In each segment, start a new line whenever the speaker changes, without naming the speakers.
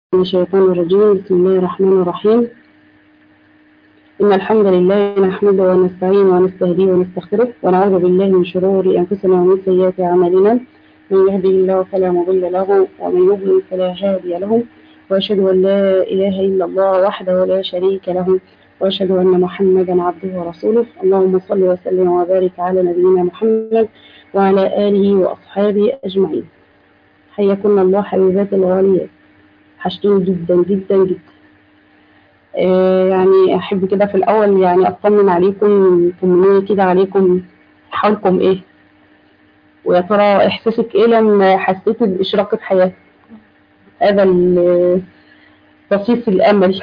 من الشيطان الرجيم بسم الله الرحمن الرحيم إن الحمد لله نحمده ونستعين ونستهديه ونستغفره ونعوذ بالله من شرور أنفسنا ومن سيئات أعمالنا من يهده الله فلا مضل له ومن يضلل فلا هادي له وأشهد أن لا إله إلا الله وحده لا شريك له وأشهد أن محمدا عبده ورسوله اللهم صل وسلم وبارك على نبينا محمد وعلى آله وأصحابه أجمعين حياكم الله حبيبات الغاليات حشتوني جدا جدا جدا آه يعني أحب كده في الأول يعني أطمن عليكم طمنوني كده عليكم حالكم إيه ويا ترى إحساسك إيه لما حسيت بإشراقة حياة هذا بصيص الأمل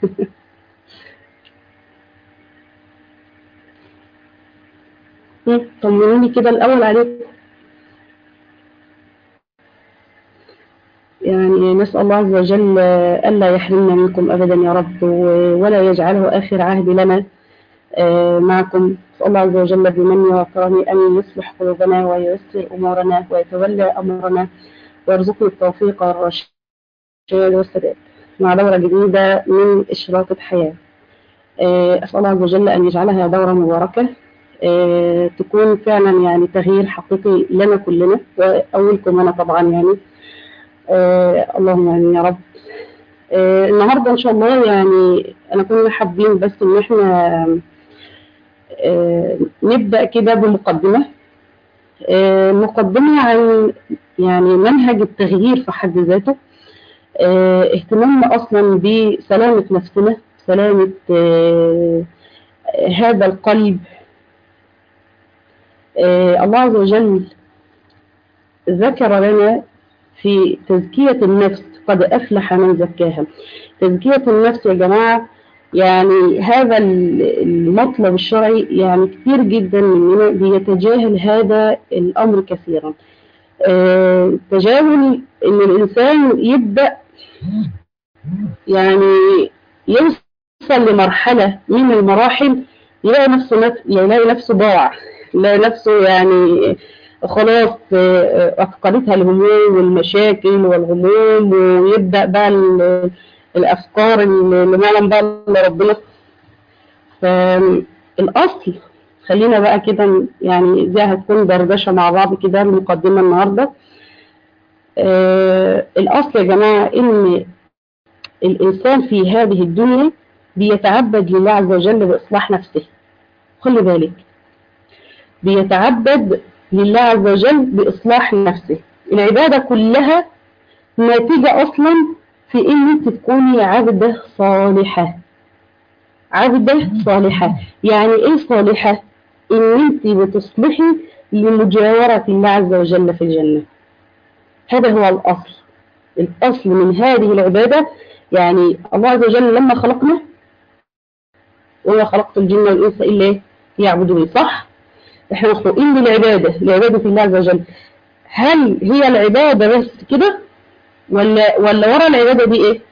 طمنوني كده الأول عليكم يعني نسأل الله عز وجل ألا يحرمنا منكم أبدا يا رب ولا يجعله آخر عهد لنا معكم نسأل الله عز وجل بمنه وكرمه أن يصلح قلوبنا وييسر أمورنا ويتولى أمرنا ويرزقنا التوفيق والرشاد والسداد مع دورة جديدة من إشراقة حياة أسأل الله عز وجل أن يجعلها دورة مباركة تكون فعلا يعني تغيير حقيقي لنا كلنا وأولكم أنا طبعا يعني آه اللهم امين يا رب آه النهارده ان شاء الله يعني انا كنا حابين بس ان احنا آه نبدا كده بمقدمه آه مقدمه عن يعني منهج التغيير في حد ذاته آه اهتمامنا اصلا بسلامه نفسنا سلامه آه هذا القلب آه الله عز وجل ذكر لنا في تزكية النفس قد أفلح من زكاها تزكية النفس يا جماعة يعني هذا المطلب الشرعي يعني كثير جدا مننا بيتجاهل هذا الأمر كثيرا أه تجاهل أن الإنسان يبدأ يعني يوصل لمرحلة من المراحل يلاقي نفسه يلاقي نفسه ضاع يلاقي نفسه يعني خلاص أثقلتها الهموم والمشاكل والغموم ويبدأ بقى الأفكار اللي ما يعلم بقى ربنا فالأصل خلينا بقى كده يعني دي هتكون دردشة مع بعض كده المقدمة النهاردة آه الأصل يا جماعة إن الإنسان في هذه الدنيا بيتعبد لله عز وجل بإصلاح نفسه خلي بالك بيتعبد لله عز وجل بإصلاح نفسه العبادة كلها ناتجة أصلا في إن أنت تكوني عبدة صالحة عبدة صالحة يعني إيه صالحة؟ إن أنت بتصلحي لمجاورة الله عز وجل في الجنة هذا هو الأصل الأصل من هذه العبادة يعني الله عز وجل لما خلقنا وما خلقت الجن والإنس إلا يعبدوني صح؟ احنا مخلوقين للعبادة لعبادة الله عز وجل هل هي العبادة بس كده ولا ولا ورا العبادة دي ايه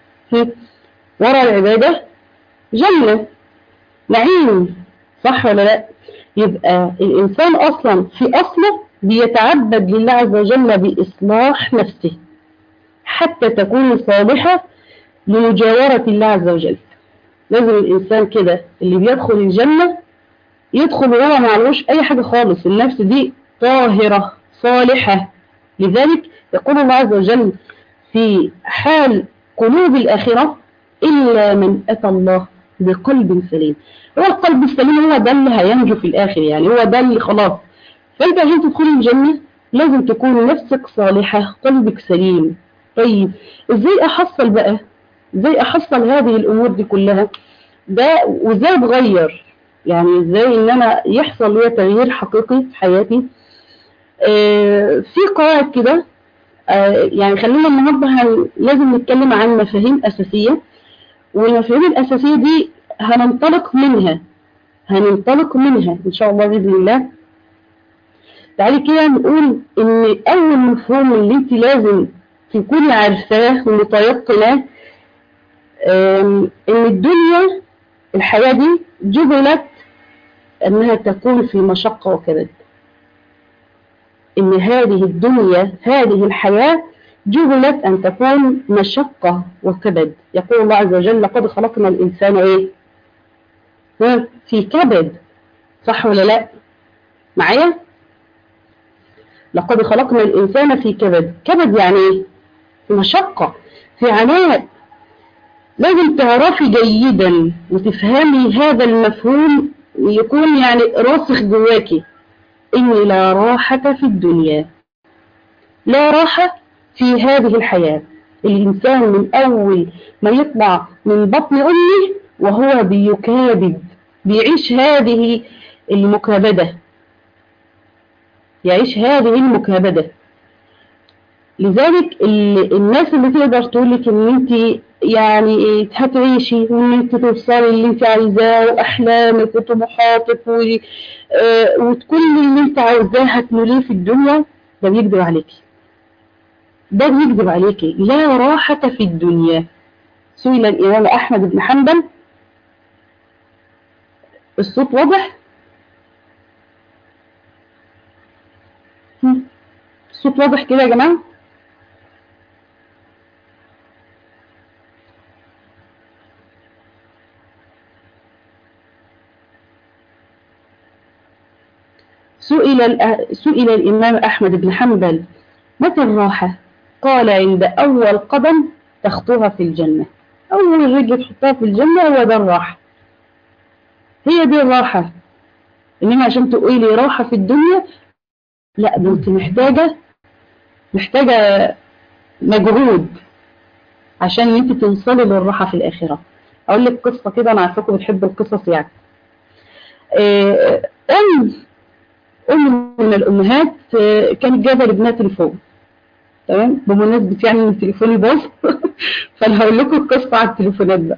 ورا العبادة جنة نعيم صح ولا لا يبقى الإنسان أصلا في أصله بيتعبد لله عز وجل بإصلاح نفسه حتى تكون صالحة لمجاورة الله عز وجل لازم الإنسان كده اللي بيدخل الجنة يدخل وهو معلوش أي حاجة خالص النفس دي طاهرة صالحة لذلك يقول الله عز وجل في حال قلوب الآخرة إلا من أتى الله بقلب سليم هو القلب السليم هو ده اللي هينجو في الآخر يعني هو ده اللي خلاص فأنت عشان تدخل الجنة لازم تكون نفسك صالحة قلبك سليم طيب ازاي أحصل بقى ازاي أحصل هذه الأمور دي كلها ده وازاي اتغير يعني ازاي ان انا يحصل لي تغيير حقيقي في حياتي آه في قواعد كده آه يعني خلينا النهارده لازم نتكلم عن مفاهيم اساسيه والمفاهيم الاساسيه دي هننطلق منها هننطلق منها ان شاء الله باذن الله تعالي كده نقول ان اول مفهوم اللي انت لازم تكوني عارفاه ومتيقناه ان الدنيا الحياه دي جبلت أنها تكون في مشقة وكبد إن هذه الدنيا هذه الحياة جبلت أن تكون مشقة وكبد يقول الله عز وجل لقد خلقنا الإنسان إيه ها؟ في كبد صح ولا لا معايا لقد خلقنا الإنسان في كبد كبد يعني إيه في مشقة في عناء لازم تعرفي جيدا وتفهمي هذا المفهوم يكون يعني راسخ جواكي إن لا راحة في الدنيا لا راحة في هذه الحياة الإنسان من أول ما يطلع من بطن أمه وهو بيكابد بيعيش هذه المكابدة يعيش هذه المكابدة لذلك الناس اللي تقدر تقول لك ان انت يعني هتعيشي وان انت توصلي اللي انت عايزاه واحلامك وطموحاتك وكل اللي انت عايزاه هتنوليه في الدنيا ده بيكذب عليكي ده بيكذب عليكي لا راحة في الدنيا سئل الإمام أحمد بن حنبل الصوت واضح الصوت واضح كده يا جماعة سئل سئل الإمام أحمد بن حنبل متى الراحة؟ قال عند أول قدم تخطوها في الجنة أول رجل تحطها في الجنة هو ده الراحة هي دي الراحة إنما عشان تقولي راحة في الدنيا لا ده أنت محتاجة محتاجة مجهود عشان انت توصلي للراحة في الآخرة أقول لك قصة كده أنا عارفاكم بتحبوا القصص يعني أم أم من الأمهات كانت جايبة لابنها تليفون تمام بمناسبة يعني ان تليفوني باظ فانا هقول لكم القصة على التليفونات بقى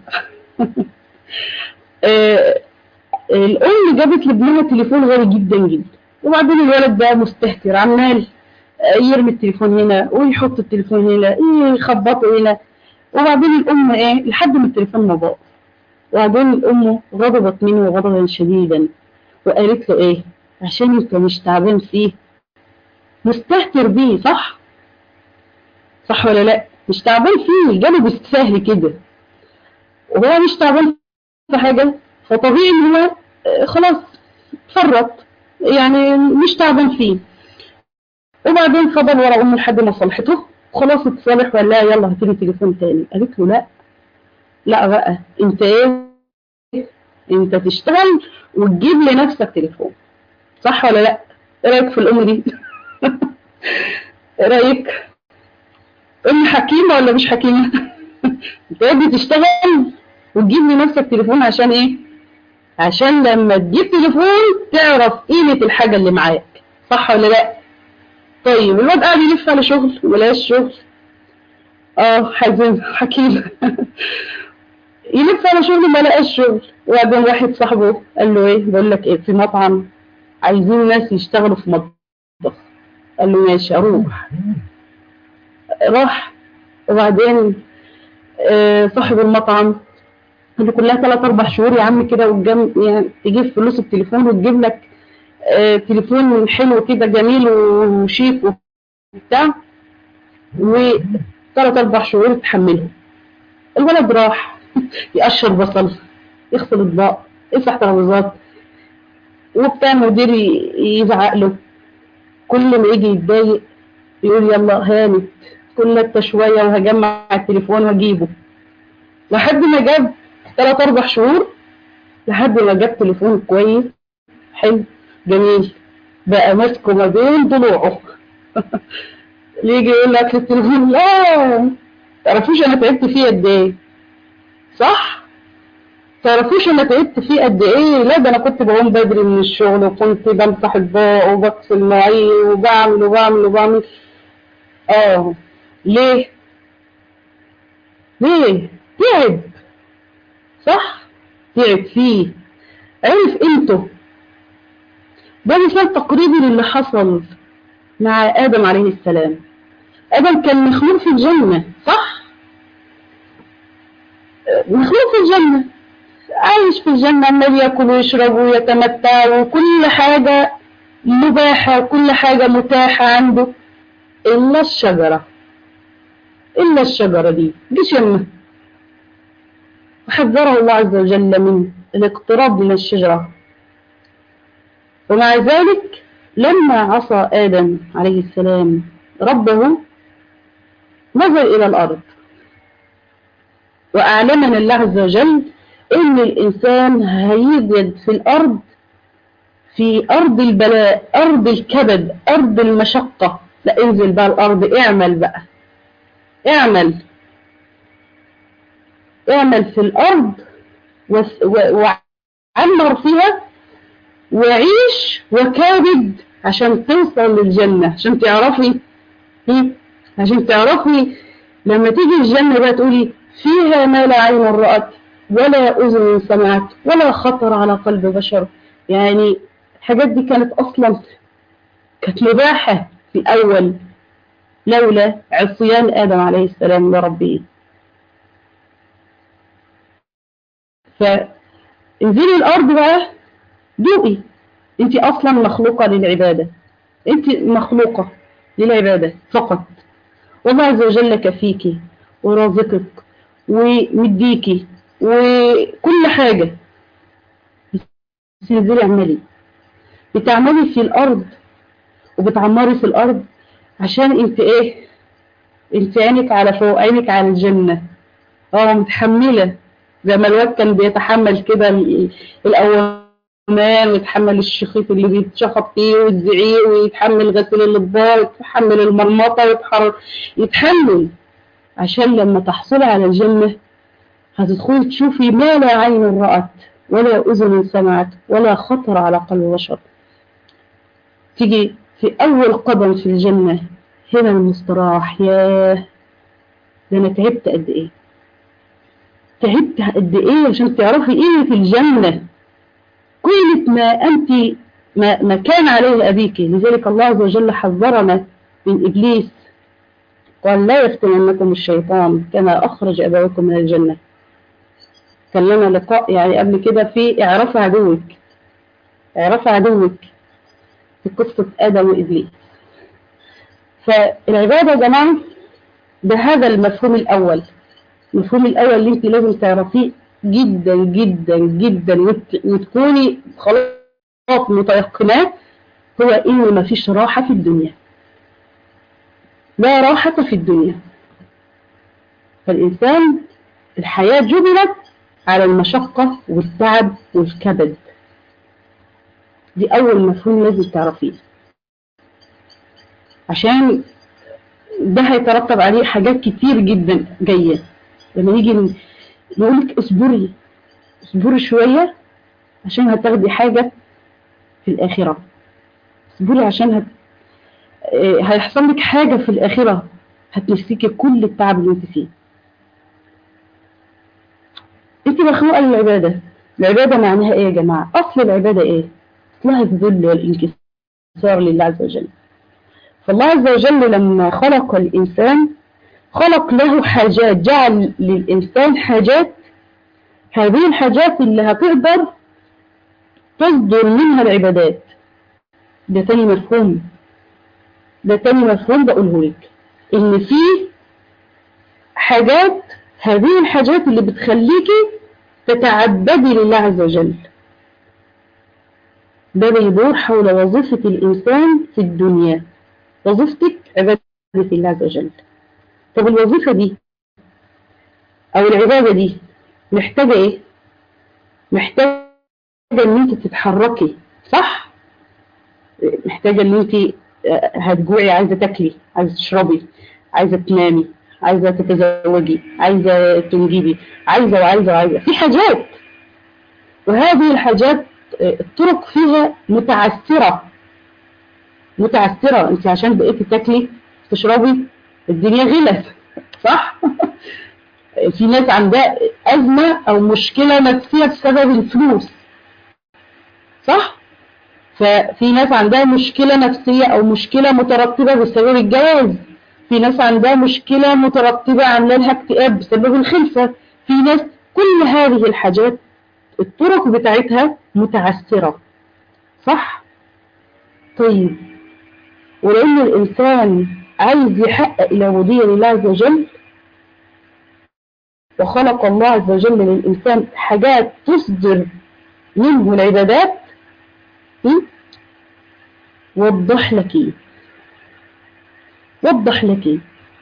الأم جابت لابنها تليفون غالي جدا جدا وبعدين الولد بقى مستهتر عمال يرمي التليفون هنا ويحط التليفون هنا يخبطه هنا وبعدين الأم ايه لحد ما التليفون ما باظ وبعدين الأم غضبت منه غضبا شديدا وقالت له ايه عشان انت مش تعبان فيه مستهتر بيه صح صح ولا لا مش تعبان فيه جاله بالسهل كده وهو مش تعبان في حاجة فطبيعي ان هو خلاص فرط يعني مش تعبان فيه وبعدين فضل ورا امه لحد ما صلحته خلاص اتصالح ولا يلا هاتلي تليفون تاني قالت له لا لا بقى انت ايه انت تشتغل وتجيب لنفسك تليفون صح ولا لا ايه رايك في الام دي ايه رايك ام حكيمه ولا مش حكيمه انت بدي تشتغل وتجيب لنفسك تليفون عشان ايه عشان لما تجيب تليفون تعرف قيمه الحاجه اللي معاك صح ولا لا طيب الواد قاعد يلف على شغل ولاش شغل اه حزين حكيم يلف على شغل ما لقاش شغل وبعدين واحد صاحبه قال له ايه بقول لك ايه في مطعم عايزين ناس يشتغلوا في مطبخ قال له ماشي اروح راح وبعدين آه صاحب المطعم قال له كلها ثلاث اربع شهور يا عم كده وتجم يعني تجيب فلوس التليفون وتجيب لك آه تليفون حلو كده جميل وشيك وبتاع وثلاث اربع شهور تحمله الولد راح يقشر بصل يغسل اطباق يفتح ترابيزات وبتاع المدير يزعق له كل ما يجي يتضايق يقول يلا هانت كل شويه وهجمع التليفون واجيبه لحد ما جاب ثلاث اربع شهور لحد ما جاب تليفون كويس حلو جميل بقى ماسكه ما بين ضلوعه يجي يقول لك التليفون لا تعرفوش انا تعبت فيه قد ايه صح تعرفوش انا تعبت فيه قد ايه لا ده انا كنت بقوم بدري من الشغل وكنت بمسح اطباق وبغسل مواعين وبعمل وبعمل وبعمل اه ليه ليه تعب صح تعب فيه عرف قيمته ده مثال تقريبي للي حصل مع آدم عليه السلام آدم كان مخلوق في الجنة صح مخلوق في الجنة عايش في الجنة عمال ياكل ويشرب ويتمتع وكل حاجة مباحة وكل حاجة متاحة عنده إلا الشجرة إلا الشجرة دي دي شمة وحذره الله عز وجل من الاقتراب من الشجرة ومع ذلك لما عصى آدم عليه السلام ربه نظر إلى الأرض وأعلمنا الله عز وجل إن الإنسان هيوجد في الأرض في أرض البلاء أرض الكبد أرض المشقة لا انزل بقى الأرض اعمل بقى اعمل اعمل في الأرض وعمر فيها وعيش وكابد عشان توصل للجنة عشان تعرفي عشان تعرفي لما تيجي الجنة بقى تقولي فيها ما لا عين رأت ولا أذن سمعت ولا خطر على قلب بشر يعني الحاجات دي كانت أصلا كانت مباحة في الأول لولا عصيان آدم عليه السلام لربه فانزلي الأرض بقى دوقي انت أصلا مخلوقة للعبادة انت مخلوقة للعبادة فقط والله عز وجل كفيكي ورازقك ومديكي وكل حاجة بس انزلي اعملي بتعملي في الأرض وبتعمري في الأرض عشان انت ايه انت عينك على فوق عينك على الجنة اه متحملة زي ما الواد كان بيتحمل كده الأومان ويتحمل الشخيط اللي بيتشخط فيه والزعيق ويتحمل غسيل الأطباق ويتحمل المرمطة ويتحرر يتحمل عشان لما تحصلي على الجنة هتدخلي تشوفي ما لا عين رأت ولا أذن سمعت ولا خطر على قلب بشر تيجي في أول قدم في الجنة هنا المستراح ياه ده أنا تعبت قد إيه تعبت قد إيه عشان تعرفي قيمة الجنة قيمة ما أنت ما, ما كان عليه أبيك لذلك الله عز وجل حذرنا من إبليس قال لا يفتننكم الشيطان كما أخرج أبوكم من الجنة كان لنا لقاء يعني قبل كده في اعرف عدوك اعرف عدوك في قصة آدم وإبليس فالعبادة يا جماعة بهذا المفهوم الأول المفهوم الأول اللي انت لازم تعرفيه جدا جدا جدا وتكوني خلاص متيقناه هو إن ما فيش راحة في الدنيا لا راحة في الدنيا فالإنسان الحياة جبلت على المشقة والتعب والكبد دي أول مفهوم لازم تعرفيه عشان ده هيترتب عليه حاجات كتير جدا جاية لما نيجي نقولك اصبري اصبري شوية عشان هتاخدي حاجة في الآخرة اصبري عشان هت... هيحصل لك حاجة في الآخرة هتنسيكي كل التعب اللي انت فيه انت مخلوقة للعبادة العبادة معناها ايه يا جماعة اصل العبادة ايه اصلها الذل والانكسار لله عز وجل فالله عز وجل لما خلق الإنسان خلق له حاجات جعل للإنسان حاجات هذه الحاجات اللي هتقدر تصدر منها العبادات ده تاني مفهوم ده تاني مفهوم بقوله لك ان في حاجات هذه الحاجات اللي بتخليكي تتعبدي لله عز وجل ده بيدور حول وظيفة الإنسان في الدنيا وظيفتك عبادة الله عز وجل طب الوظيفة دي أو العبادة دي محتاجة إيه؟ محتاجة إن أنت تتحركي صح؟ محتاجة إن أنت هتجوعي عايزة تاكلي عايزة تشربي عايزة تنامي عايزة تتزوجي عايزة تنجبي عايزة وعايزة وعايزة في حاجات وهذه الحاجات الطرق فيها متعسرة متعسرة انت عشان بقيتي تاكلي تشربي الدنيا غلت صح في ناس عندها أزمة أو مشكلة نفسية بسبب الفلوس صح ففي ناس عندها مشكلة نفسية أو مشكلة مترتبة بسبب الجواز في ناس عندها مشكلة مترتبة عاملة لها اكتئاب بسبب الخلفة في ناس كل هذه الحاجات الطرق بتاعتها متعسرة صح طيب ولأن الإنسان عايز يحقق العبودية لله عز وجل وخلق الله عز وجل للإنسان حاجات تصدر منه العبادات وضح لك وضح لك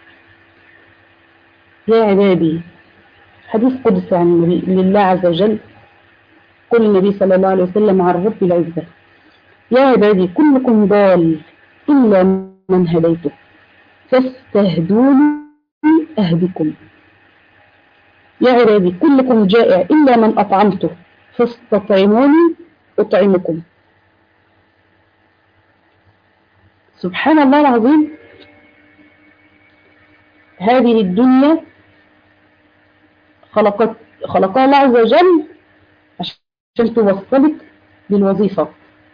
يا عبادي حديث قدسي عن النبي لله عز وجل قل النبي صلى الله عليه وسلم عن رب العزة يا عبادي كلكم ضال إلا من هديته فاستهدوني أهدكم يا عبادي كلكم جائع إلا من أطعمته فاستطعموني أطعمكم سبحان الله العظيم هذه الدنيا خلقت خلقها الله عز وجل عشان توصلك للوظيفة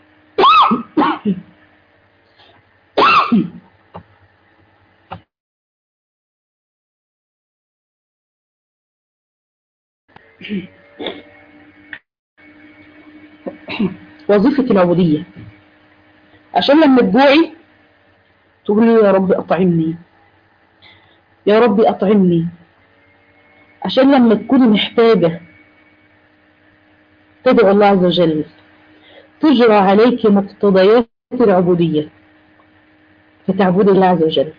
وظيفة العبودية عشان لما تجوعي تقولي يا رب أطعمني يا رب أطعمني عشان لما تكوني محتاجة تدعو الله عز وجل تجرى عليك مقتضيات العبودية فتعبدي الله عز وجل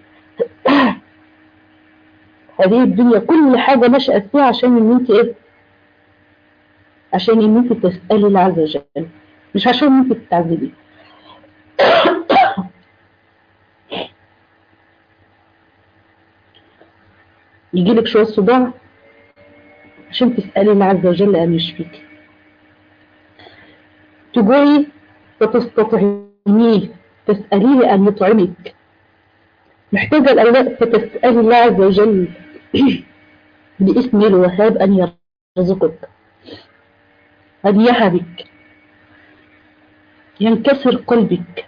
هذه الدنيا كل حاجة نشأت فيها عشان ان انت ايه عشان ان انت تسألي الله عز وجل مش عشان ان انت تتعذبي يجيلك شوية صداع عشان تسألي الله عز وجل أن يشفيك تجوعي فتستطعميه تسأليه أن يطعمك محتاجة الأولاء فتسألي الله عز وجل باسمه الوهاب أن يرزقك أن يهبك ينكسر قلبك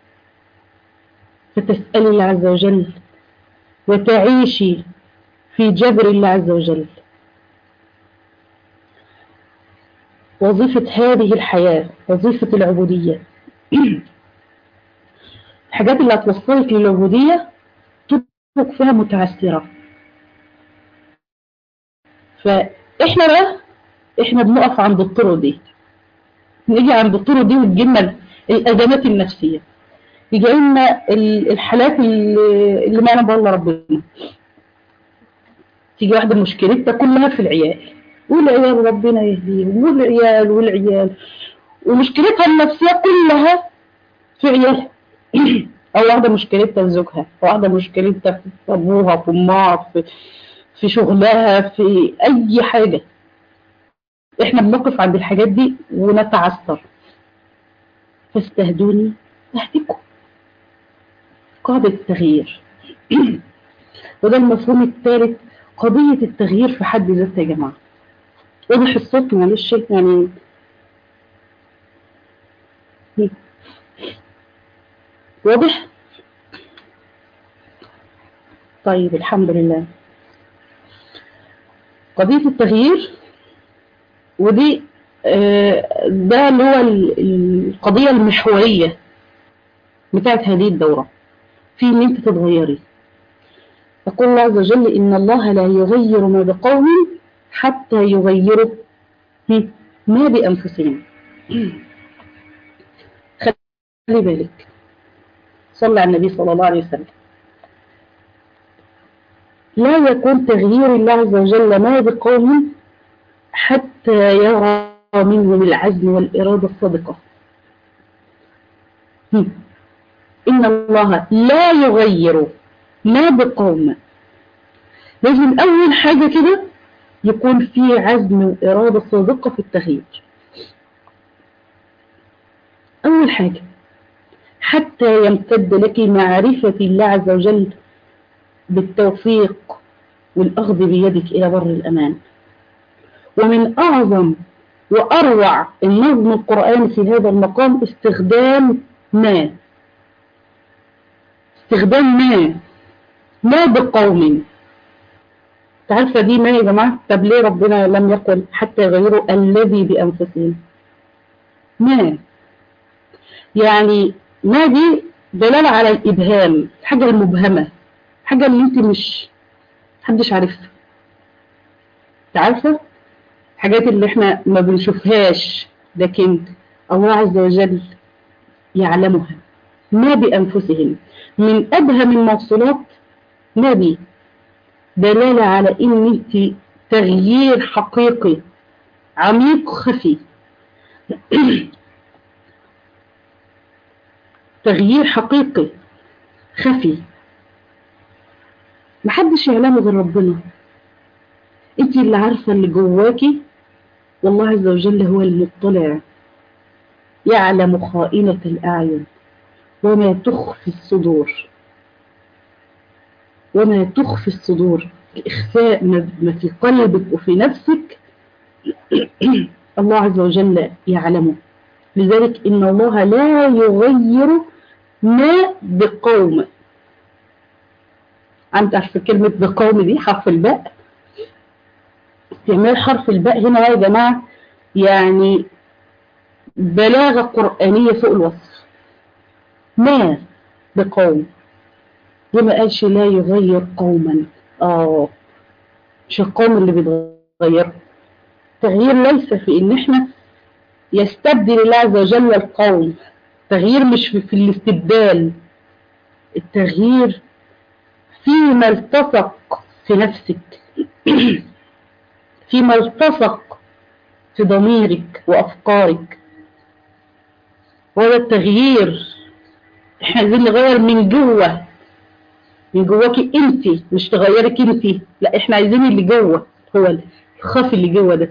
فتسألي الله عز وجل وتعيشي في جبر الله عز وجل وظيفة هذه الحياة وظيفة العبودية الحاجات اللي هتوصلك للعبودية تبقى فيها متعسرة فإحنا بقى إحنا بنقف عند الطرق دي نيجي عند الطرق دي وتجينا الأزمات النفسية يجي لنا الحالات اللي ما نبغى الله ربنا تيجي واحدة مشكلتها كلها في العيال والعيال ربنا يهديهم والعيال والعيال ومشكلتها النفسية كلها في عيالها أو واحدة مشكلتها في زوجها واحدة مشكلتها في أبوها في أمها في, في شغلها في أي حاجة إحنا بنقف عند الحاجات دي ونتعثر فاستهدوني أهدكم قاعدة التغيير وده المفهوم الثالث قضية التغيير في حد ذاتها يا جماعة واضح الصوت معلش يعني واضح طيب الحمد لله قضية التغيير ودي ده اللي هو القضية المحورية بتاعت هذه الدورة في ان انت تتغيري يقول الله عز وجل إن الله لا يغير ما بقوم حتى يغيروا ما بأنفسهم خلي بالك صلى على النبي صلى الله عليه وسلم لا يكون تغيير الله عز وجل ما بقوم حتى يرى منهم العزم والإرادة الصادقة إن الله لا يغير ما بقوم لازم أول حاجة كده يكون في عزم وإرادة صادقة في التغيير أول حاجة حتى يمتد لك معرفة الله عز وجل بالتوفيق والأخذ بيدك إلى بر الأمان ومن أعظم وأروع النظم القرآني في هذا المقام استخدام ما استخدام ما ما بقوم تعرف دي ما يا جماعة طب ليه ربنا لم يقل حتى يغيروا الذي بأنفسهم ما يعني ما دي دلالة على الإبهام حاجة المبهمة حاجة اللي انت مش محدش عارفها عارفة الحاجات اللي احنا ما بنشوفهاش لكن الله عز وجل يعلمها ما بأنفسهم من أبهم الموصولات ما بي دلالة على إن أنت تغيير حقيقي عميق خفي تغيير حقيقي خفي محدش يعلمه غير ربنا انت اللي عارفة اللي جواكي والله عز وجل هو المطلع يعلم خائنة الأعين وما تخفي الصدور وما تخفي الصدور الإخفاء ما في قلبك وفي نفسك الله عز وجل يعلمه لذلك إن الله لا يغير ما بقوم أنت عارف كلمة بقوم دي حرف الباء استعمال حرف الباء هنا يا جماعة يعني بلاغة قرآنية فوق الوصف ما بقوم وما قالش لا يغير قوما اه مش القوم اللي بيتغير التغيير ليس في ان احنا يستبدل الله عز وجل القوم التغيير مش في, في الاستبدال التغيير فيما التصق في نفسك فيما التصق في ضميرك وأفكارك وهذا التغيير احنا عايزين نغير من جوه من جواكي انت مش تغيرك انت لا احنا عايزين اللي جوه هو الخفي اللي جوه ده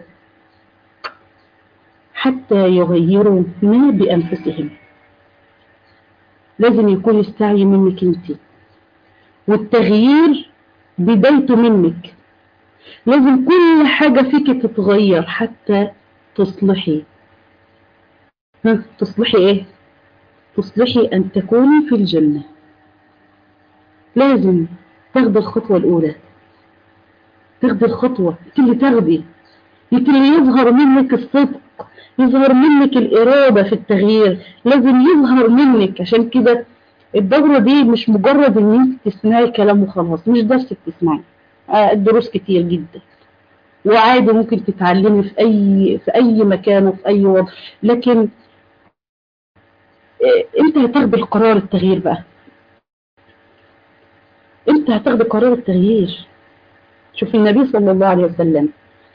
حتى يغيروا ما بأنفسهم لازم يكون السعي منك انت والتغيير بدايته منك لازم كل حاجة فيك تتغير حتى تصلحي ها تصلحي ايه تصلحي ان تكوني في الجنة لازم تاخدي الخطوة الاولى تاخدي الخطوة انت اللي تاخدي انت اللي يظهر منك الصدق يظهر منك الإرادة في التغيير لازم يظهر منك عشان كده الدورة دي مش مجرد ان انت تسمعي كلام وخلاص مش درس بتسمعي آه الدروس كتير جدا وعادي ممكن تتعلمي في اي في اي مكان وفي اي وضع لكن انت هتاخدي القرار التغيير بقى انت هتاخدي قرار التغيير شوف النبي صلى الله عليه وسلم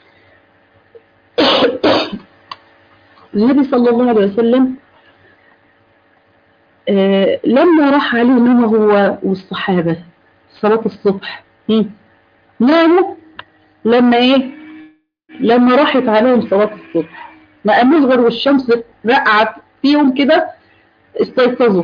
النبي صلى الله عليه وسلم آه لما راح عليه نومه هو والصحابة صلاة الصبح ناموا لما ايه لما راحت عليهم صلاة الصبح ما قاموش غير والشمس رقعت فيهم كده استيقظوا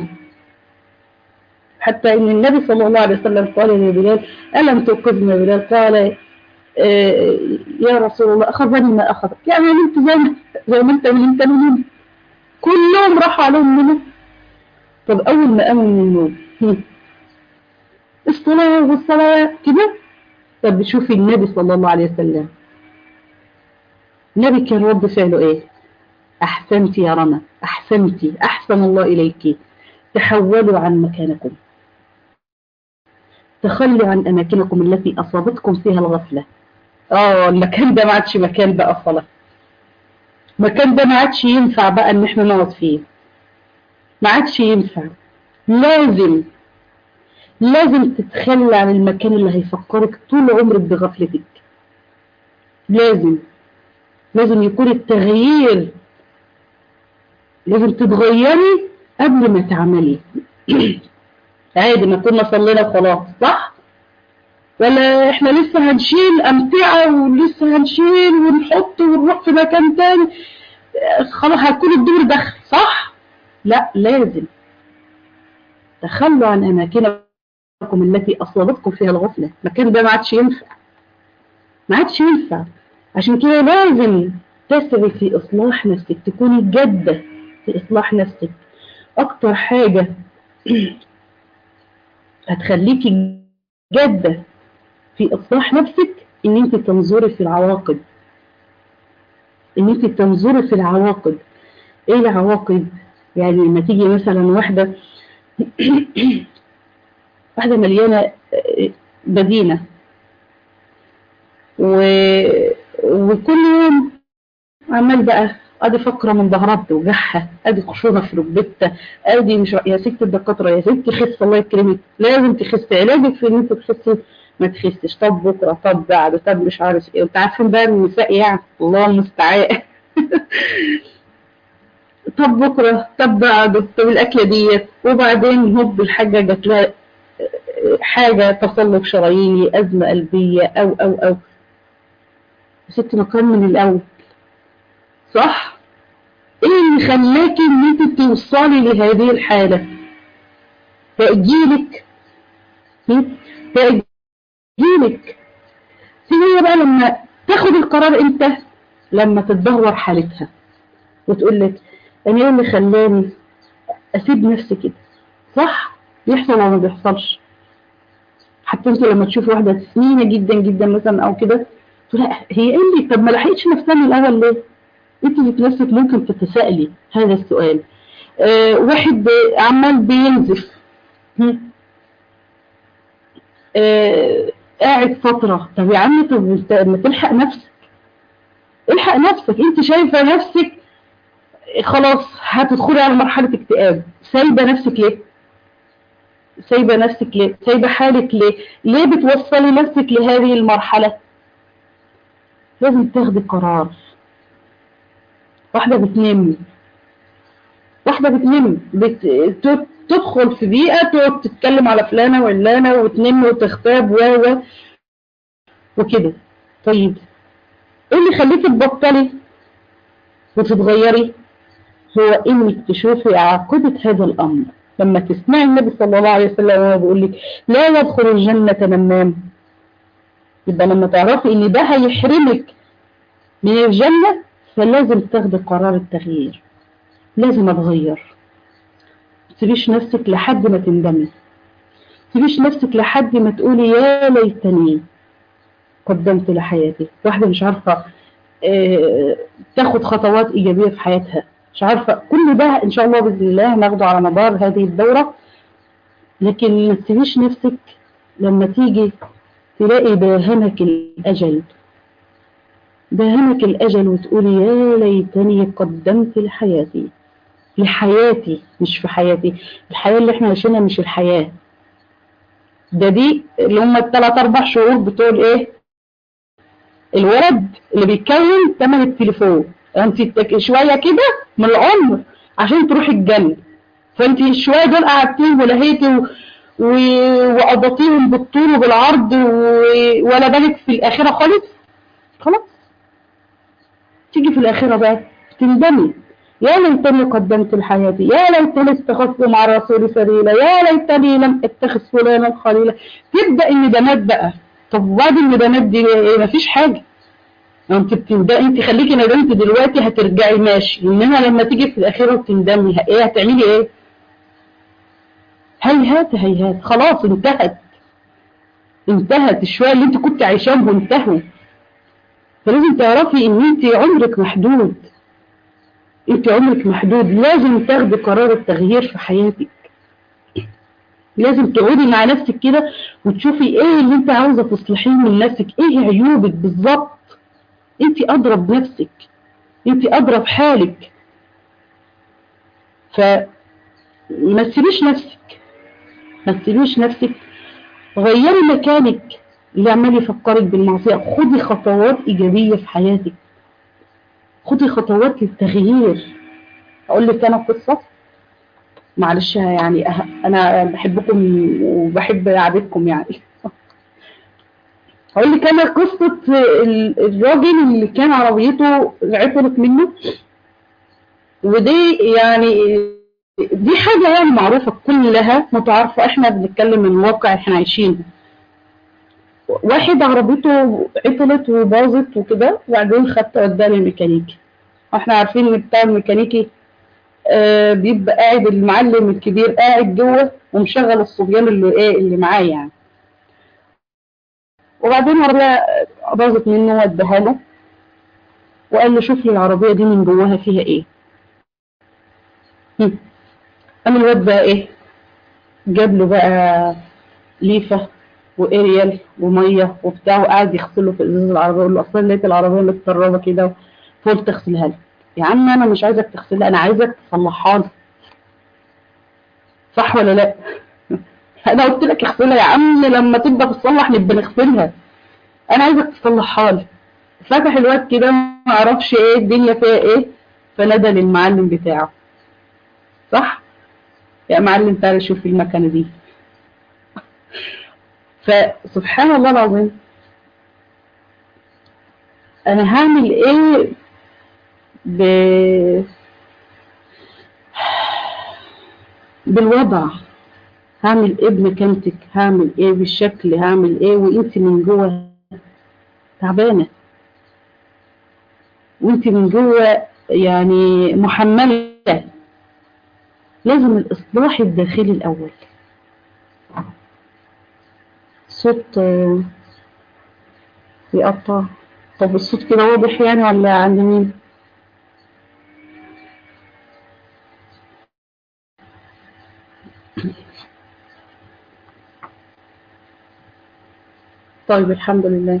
حتى ان النبي صلى الله عليه وسلم قال لبلال ألم توقظنا بلال قال آه يا رسول الله أخذني ما أخذك يعني نمت زي ما زي ما انت نمت نمت كلهم راحوا عليهم منه طب أول ما قاموا من النوم الصلاة والصلاة كده طب شوفي النبي صلى الله عليه وسلم النبي كان رد فعله ايه أحسنتي يا رنا أحسنتي أحسن الله إليك تحولوا عن مكانكم تخلوا عن أماكنكم التي أصابتكم فيها الغفلة اه المكان ده ما عادش مكان بقى صلاة المكان ده ما عادش ينفع بقى ان احنا نقعد فيه ما عادش ينفع لازم لازم تتخلى عن المكان اللي هيفكرك طول عمرك بغفلتك لازم لازم يكون التغيير لازم تتغيري قبل ما تعملي عادي ما كنا صلينا خلاص صح ولا احنا لسه هنشيل امتعة ولسه هنشيل ونحط ونروح في مكان تاني خلاص هيكون الدور دخل صح لا لازم تخلوا عن اماكنكم التي اصابتكم فيها الغفلة المكان ده ما عادش ينفع ما عادش ينفع عشان كده لازم تسعي في اصلاح نفسك تكوني جادة في اصلاح نفسك اكتر حاجة هتخليكي جادة في إصلاح نفسك إن أنت تنظري في العواقب إن أنت تنظري في العواقب إيه العواقب؟ يعني لما تيجي مثلا واحدة واحدة مليانة مدينة و... وكل يوم عمال بقى ادي فقره من ظهرها بتوجعها ادي خشونه في ركبتها ادي مش يا ست الدكاتره يا ست خس الله يكرمك لازم تخسي علاجك في ان انت تخسي ما تخسش طب بكره طب بعد طب مش عارف ايه انت عارفين بقى النساء يعني الله المستعان طب بكره طب بعده طب الاكله ديت وبعدين هوب الحاجه جات لها حاجه تصلب شراييني ازمه قلبيه او او او يا ست مكان من الاول صح ايه اللي خلاكي ان انت توصلي لهذه الحاله تاجيلك تاجيلك هي بقى لما تاخد القرار امتى لما تتدهور حالتها وتقول لك انا ايه اللي خلاني اسيب نفسي كده صح بيحصل ولا ما بيحصلش حتى انت لما تشوفي واحده سمينه جدا جدا مثلا او كده تقول لا هي ايه اللي طب ما لحقتش نفسها من الاول ليه انت ذات نفسك ممكن تتسائلي هذا السؤال آه واحد عمال بينزف آه قاعد فترة طب يا عم طب ما تلحق نفسك الحق نفسك انت شايفة نفسك خلاص هتدخلي على مرحلة اكتئاب سايبة نفسك ليه سايبة نفسك ليه سايبة حالك ليه ليه بتوصلي نفسك لهذه المرحلة لازم تاخدي قرار واحدة بتنم واحدة بتنم بت... تدخل في بيئة تقعد تتكلم على فلانة وعلانة وتنم وتغتاب و وكده طيب ايه اللي يخليكي تبطلي وتتغيري هو انك تشوفي عاقبة هذا الامر لما تسمعي النبي صلى الله عليه وسلم وهو بيقول لك لا يدخل الجنة نمام يبقى لما تعرفي ان ده هيحرمك من الجنة فلازم تاخدي قرار التغيير لازم اتغير تسيبيش نفسك لحد ما تندمي تسيبيش نفسك لحد ما تقولي يا ليتني قدمت لحياتي واحدة مش عارفة اه تاخد خطوات إيجابية في حياتها مش عارفة كل ده إن شاء الله بإذن الله ناخده على مدار هذه الدورة لكن ما تسيبيش نفسك لما تيجي تلاقي داهمك الأجل داهمك الأجل وتقولي يا ليتني قدمت لحياتي لحياتي مش في حياتي الحياة اللي احنا عايشينها مش الحياة ده دي اللي هم الثلاث اربع شهور بتوع الايه الولد اللي بيتكون ثمن التليفون انت شويه كده من العمر عشان تروحي الجنه فانت شويه دول قعدتيهم ولهيتي و... و... وقضيتيهم بالطول وبالعرض و... ولا بالك في الاخره خالص خلاص تيجي في الاخره بقى تندمي يا ليتني قدمت لحياتي يا ليتني اتخذت مع الرسول سبيلا يا ليتني لم اتخذ فلانا خليلا تبدا الندمات بقى طب بعد الندمات دي ايه مفيش حاجه انت بتبدا انت خليكي ندمت دلوقتي هترجعي ماشي انما لما تيجي في الاخيره وتندمي ايه هتعملي ايه هيهات هيهات خلاص انتهت انتهت الشويه اللي انت كنت عايشاهم وانتهوا فلازم تعرفي ان انت عمرك محدود انت عمرك محدود لازم تاخدي قرار التغيير في حياتك لازم تقعدي مع نفسك كده وتشوفي ايه اللي انت عاوزه تصلحيه من نفسك ايه عيوبك بالظبط انت ادرى بنفسك انت ادرى بحالك فما تسيبيش نفسك ما تسيبيش نفسك غيري مكانك اللي عمال يفكرك بالمعصيه خدي خطوات ايجابيه في حياتك خدي خطوات للتغيير اقول لك انا قصه معلش يعني أه انا بحبكم وبحب قعدتكم يعني هقول لك انا قصه الراجل اللي كان عربيته عطلت منه ودي يعني دي حاجه يعني معروفه كلها متعارفه احنا بنتكلم من واقع احنا عايشينه واحد عربيته عطلت وباظت وكده وبعدين خدته قدام الميكانيكي واحنا عارفين ان بتاع الميكانيكي آه بيبقى قاعد المعلم الكبير قاعد جوه ومشغل الصبيان اللي ايه اللي معاه يعني وبعدين العربية باظت منه وداها له وقال له شوف لي العربية دي من جواها فيها ايه قام الواد بقى ايه جاب له بقى ليفة واريال وميه وبتاع وقاعد يغسله في ازاز العربيه يقول له اصلا لقيت العربيه متطربه كده فقلت تغسلها لي يا عم انا مش عايزك تغسلها انا عايزك تصلحها لي صح ولا لا انا قلت لك اغسلها يا عم لما تبقى تصلح نبقى نغسلها انا عايزك تصلحها لي فتح الواد كده ما اعرفش ايه الدنيا فيها ايه فنادى للمعلم بتاعه صح يا معلم تعالى شوف المكنه دي فسبحان الله العظيم انا هعمل ايه ب... بالوضع هعمل ايه بمكانتك هعمل ايه بالشكل هعمل ايه وانت من جوه تعبانه وانت من جوه يعني محمله لازم الاصلاح الداخلي الاول صوت بيقطع طب الصوت كده واضح يعني ولا عند مين طيب الحمد لله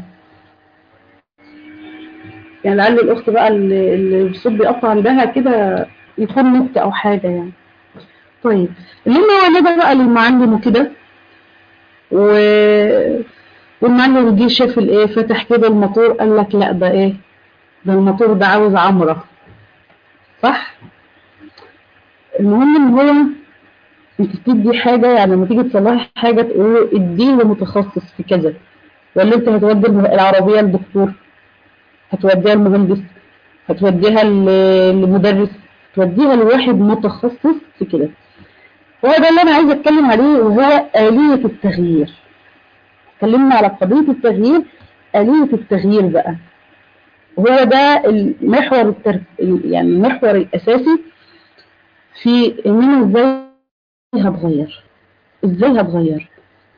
يعني لعل الاخت بقى اللي اللي الصوت بيقطع عندها كده يكون نت او حاجه يعني طيب المهم هو ندى بقى للمعلم وكده و والمعلم جه شاف الايه فتح كده الموتور قال لك لا ده ايه ده الموتور ده عاوز عمره صح المهم ان هو انت بتدي حاجه يعني لما تيجي تصلحي حاجه تقول له اديه لمتخصص في كذا ولا انت هتودي العربيه للدكتور هتوديها المهندس هتوديها لمدرس توديها لواحد متخصص في كده وهو ده اللي انا عايزه اتكلم عليه وهو آلية التغيير اتكلمنا على قضية التغيير آلية التغيير بقى وهو ده المحور التر... يعني المحور الأساسي في إن أنا إزاي هتغير إزاي هتغير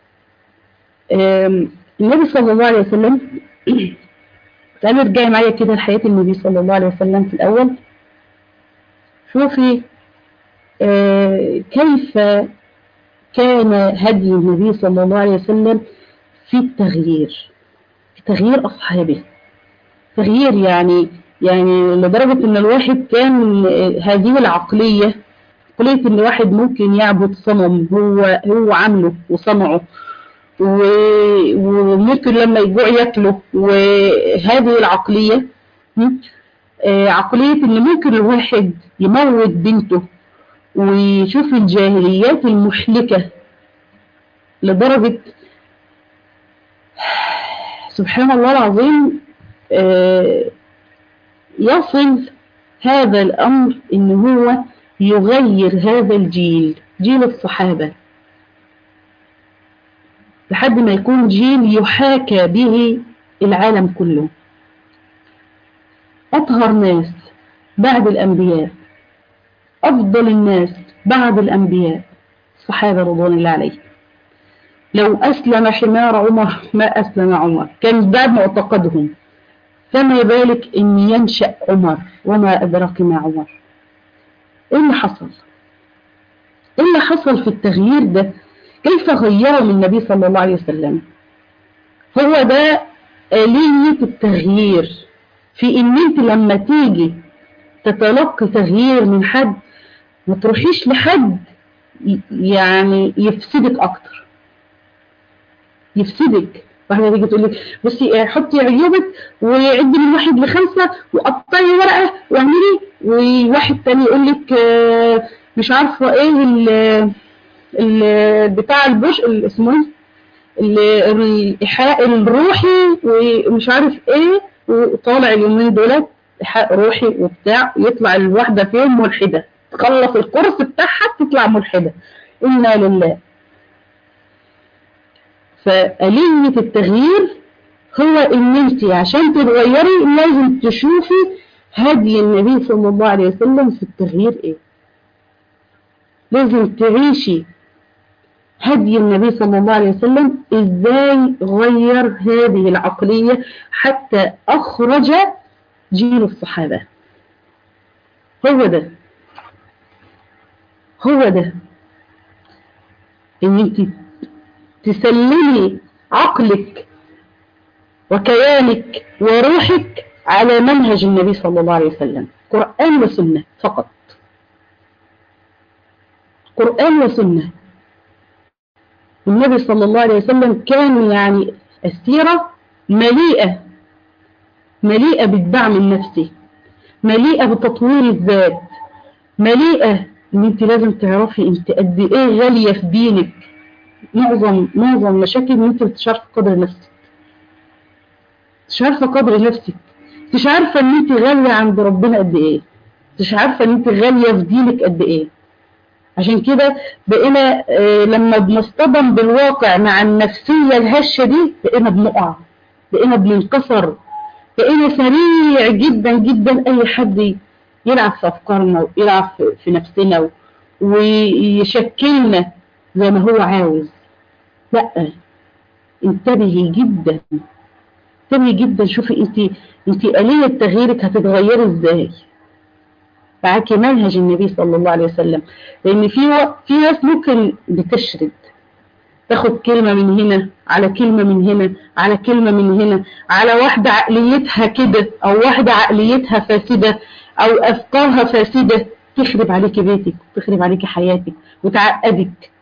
النبي صلى الله عليه وسلم تعالوا ارجعي معايا كده لحياة النبي صلى الله عليه وسلم في الأول شوفي آه كيف كان هدي النبي صلى الله عليه وسلم في التغيير في تغيير أصحابه تغيير يعني يعني لدرجة إن الواحد كان هذه العقلية عقلية إن الواحد ممكن يعبد صنم هو هو عامله وصنعه وممكن لما يجوع ياكله وهذه العقلية عقلية إن ممكن الواحد يموت بنته ويشوف الجاهليات المحلكة لدرجة سبحان الله العظيم يصل هذا الأمر إن هو يغير هذا الجيل جيل الصحابة لحد ما يكون جيل يحاكى به العالم كله أطهر ناس بعد الأنبياء أفضل الناس بعد الأنبياء الصحابة رضوان الله عليهم لو أسلم حمار عمر ما أسلم عمر كان بعد معتقدهم فما بالك إن ينشأ عمر وما أدراك ما عمر إيه اللي حصل إيه اللي حصل في التغيير ده كيف غيرهم النبي صلى الله عليه وسلم هو ده آلية التغيير في إن أنت لما تيجي تتلقي تغيير من حد ما تروحيش لحد يعني يفسدك أكتر يفسدك واحدة تيجي تقول لك بصي حطي عيوبك وعدي من واحد لخمسة وقطعي ورقة واعملي وواحد تاني يقول لك مش عارفة ايه ال بتاع البوش اسمه ايه الإيحاء الروحي ومش عارف ايه وطالع اليومين دولت إيحاء روحي وبتاع يطلع الواحدة فيهم ملحدة تخلص الكورس بتاعها تطلع ملحدة إنا لله فآلية التغيير هو إن أنت عشان تتغيري لازم تشوفي هدي النبي صلى الله عليه وسلم في التغيير إيه لازم تعيشي هدي النبي صلى الله عليه وسلم إزاي غير هذه العقلية حتى أخرج جيل الصحابة هو ده هو ده ان انت تسلمي عقلك وكيانك وروحك على منهج النبي صلى الله عليه وسلم قرآن وسنة فقط قرآن وسنة النبي صلى الله عليه وسلم كان يعني السيرة مليئة مليئة بالدعم النفسي مليئة بتطوير الذات مليئة ان انت لازم تعرفي انت قد ايه غالية في دينك معظم معظم مشاكل ان انت مش عارفة قدر نفسك مش عارفة قدر نفسك مش عارفة ان انت غالية عند ربنا قد ايه مش عارفة ان انت غالية في دينك قد ايه عشان كده بقينا آه لما بنصطدم بالواقع مع النفسية الهشة دي بقينا بنقع بقينا بننكسر بقينا سريع جدا جدا اي حد يلعب في افكارنا ويلعب في نفسنا ويشكلنا زي ما هو عاوز لا انتبهي جدا انتبهي جدا شوفي انت انت آلية تغييرك هتتغيري ازاي معاكي منهج النبي صلى الله عليه وسلم لان في و... في ناس ممكن بتشرد تاخد كلمة من هنا على كلمة من هنا على كلمة من هنا على واحدة عقليتها كده او واحدة عقليتها فاسدة او افكارها فاسدة تخرب عليك بيتك تخرب عليك حياتك وتعقدك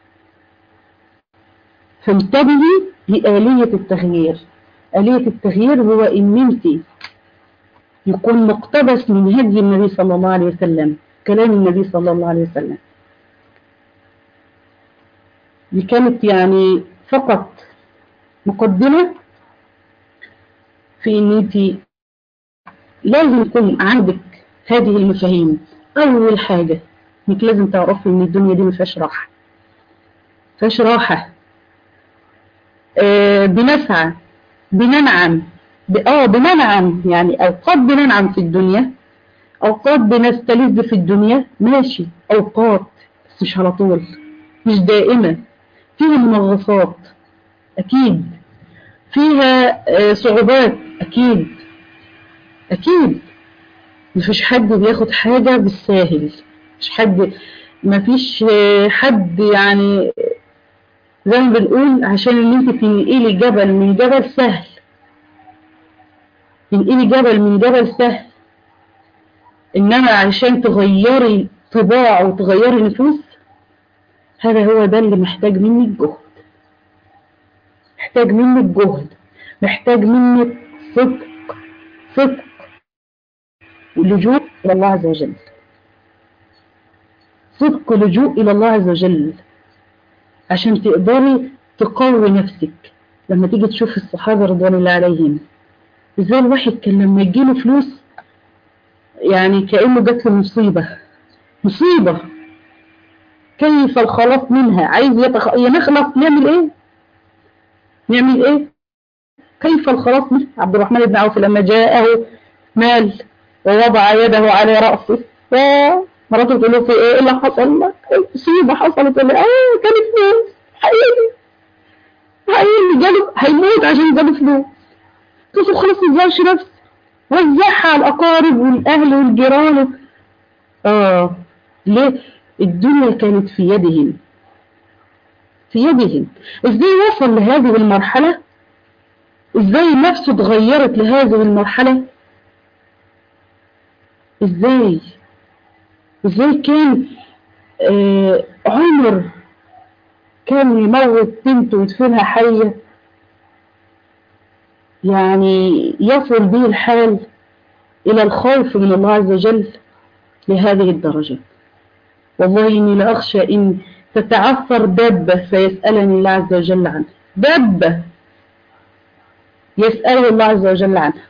فانتبهي لآلية التغيير آلية التغيير هو ان انت يكون مقتبس من هدي النبي صلى الله عليه وسلم كلام النبي صلى الله عليه وسلم دي كانت يعني فقط مقدمة في ان انت لازم يكون عندك هذه المفاهيم اول حاجة انك لازم تعرفي ان الدنيا دي مفيهاش راحة مفيهاش راحة آه بنسعى بننعم اه بننعم يعني اوقات بننعم في الدنيا اوقات بنستلذ في الدنيا ماشي اوقات بس مش على طول مش دائمة فيها منغصات اكيد فيها آه صعوبات اكيد اكيد مفيش حد بياخد حاجة بالساهل مش حد مفيش آه حد يعني زي ما بنقول عشان ان انت تنقلي جبل من جبل سهل تنقلي جبل من جبل سهل انما عشان تغيري طباع وتغيري نفوس هذا هو ده اللي محتاج منك جهد محتاج منك جهد محتاج منك صدق صدق ولجوء الى الله عز وجل صدق لجوء الى الله عز وجل عشان تقدري تقوي نفسك لما تيجي تشوف الصحابة رضوان الله عليهم ازاي الواحد كان لما يجيله فلوس يعني كأنه جات له مصيبة مصيبة كيف الخلاص منها عايز يتخ... نخلص نعمل ايه نعمل ايه كيف الخلاص منها عبد الرحمن بن عوف لما جاءه مال ووضع يده على رأسه مراته تقول له في ايه اللي حصل لك مصيبه حصلت ولا اه كانت فلوس حقيقي حقيقي جاله هيموت عشان جاله فلوس قلت له خلاص ما تزعلش نفسك وزعها على الاقارب والاهل والجيران اه ليه الدنيا كانت في يدهم في يدهم ازاي وصل لهذه المرحله ازاي نفسه اتغيرت لهذه المرحله ازاي ازاي كان آه عمر كان يموت بنته ويدفنها حية يعني يصل به الحال إلى الخوف من الله عز وجل لهذه الدرجة والله إني لأخشى إن تتعثر دابة فيسألني الله عز وجل عنها دابة يسأله الله عز وجل عنها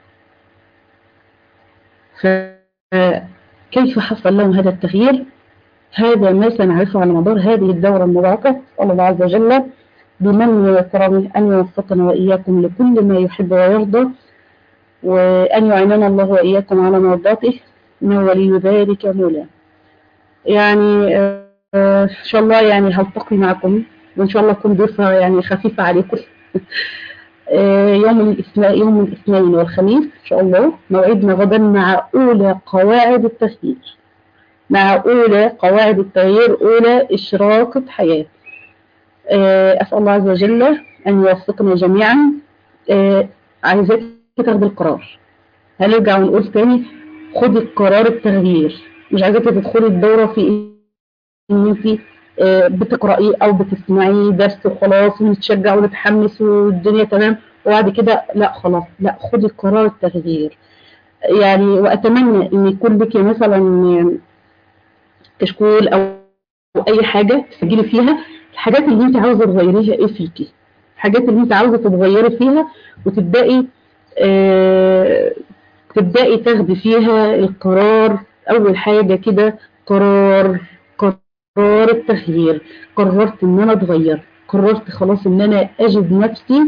فكيف حصل لهم هذا التغيير هذا ما سنعرفه على مدار هذه الدورة المباركة صلى الله عز وجل بمن وكرمه أن يوفقنا وإياكم لكل ما يحب ويرضى وأن يعيننا الله وإياكم على مرضاته إنه ولي ذلك مولاه يعني آه إن شاء الله يعني هلتقي معكم وإن شاء الله أكون ضيفة يعني خفيفة عليكم آه يوم الاثنين يوم الاثنين والخميس إن شاء الله موعدنا غدا مع أولى قواعد التغيير مع أولى قواعد التغيير أولى إشراقة حياة أسأل الله عز وجل أن يوفقنا جميعا آه عايزاك تاخد القرار هنرجع ونقول تاني خدي القرار التغيير مش عايزاك تدخلي الدورة في ان انت آه بتقرأي او بتسمعي درس وخلاص ونتشجع ونتحمس والدنيا تمام وبعد كده لا خلاص لا خدي قرار التغيير يعني واتمنى ان يكون لك مثلا كشكول او اي حاجه تسجلي فيها الحاجات اللي انت عاوزه تغيريها ايه فيكي الحاجات اللي انت عاوزه تتغيري فيها وتبداي آه تبداي تاخدي فيها القرار اول حاجه كده قرار قرار التغيير قررت ان انا اتغير قررت خلاص ان انا اجد نفسي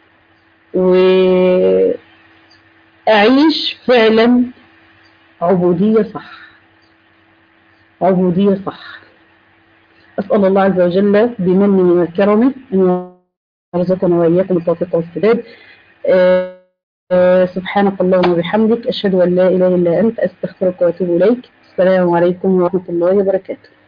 واعيش فعلا عبوديه صح عبوديه صح أسأل الله عز وجل بمنه وكرمه أن يرزقنا وإياكم التوفيق والسداد أه أه سبحانك اللهم وبحمدك أشهد أن لا إله إلا أنت أستغفرك وأتوب إليك السلام عليكم ورحمة الله وبركاته